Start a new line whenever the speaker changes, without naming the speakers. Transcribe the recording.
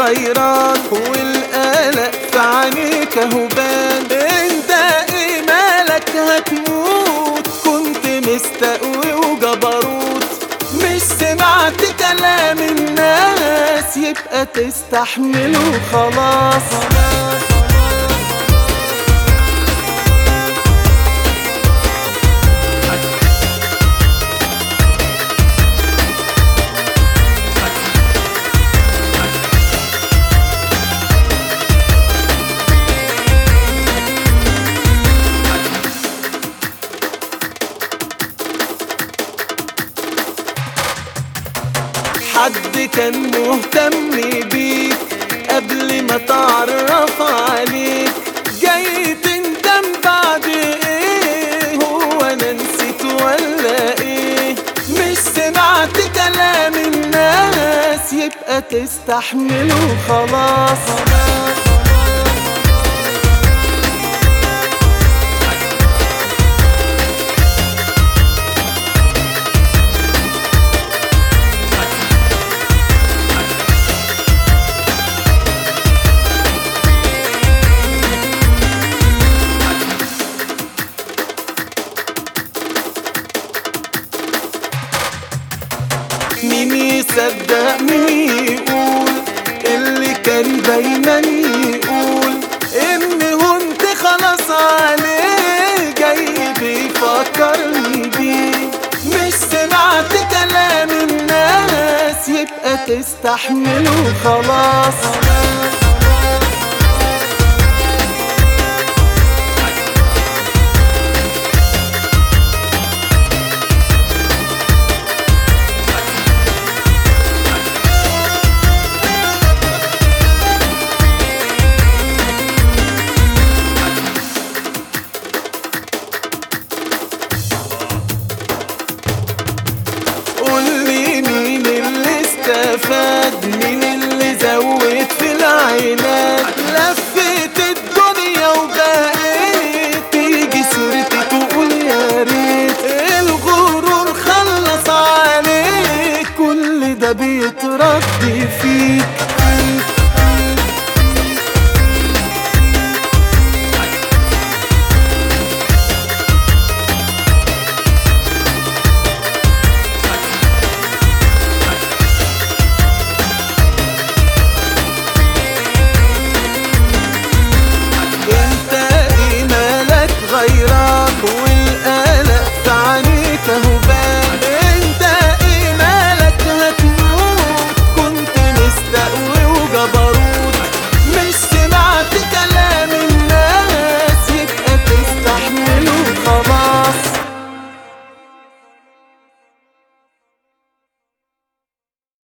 غيران والقلق في عينيك اهو بان انت ايه مالك هتموت كنت مستقوي وجبروت مش سمعت كلام الناس يبقى تستحمله خلاص حد كان مهتم بيك قبل ما تعرف عليك جاي تندم بعد ايه هو انا نسيت ولا ايه مش سمعت كلام الناس يبقى تستحمله خلاص مين يصدق مين يقول اللي كان دايما يقول ان هنت خلاص عليه جاي بيفكرني بيه مش سمعت كلام الناس يبقى تستحمله خلاص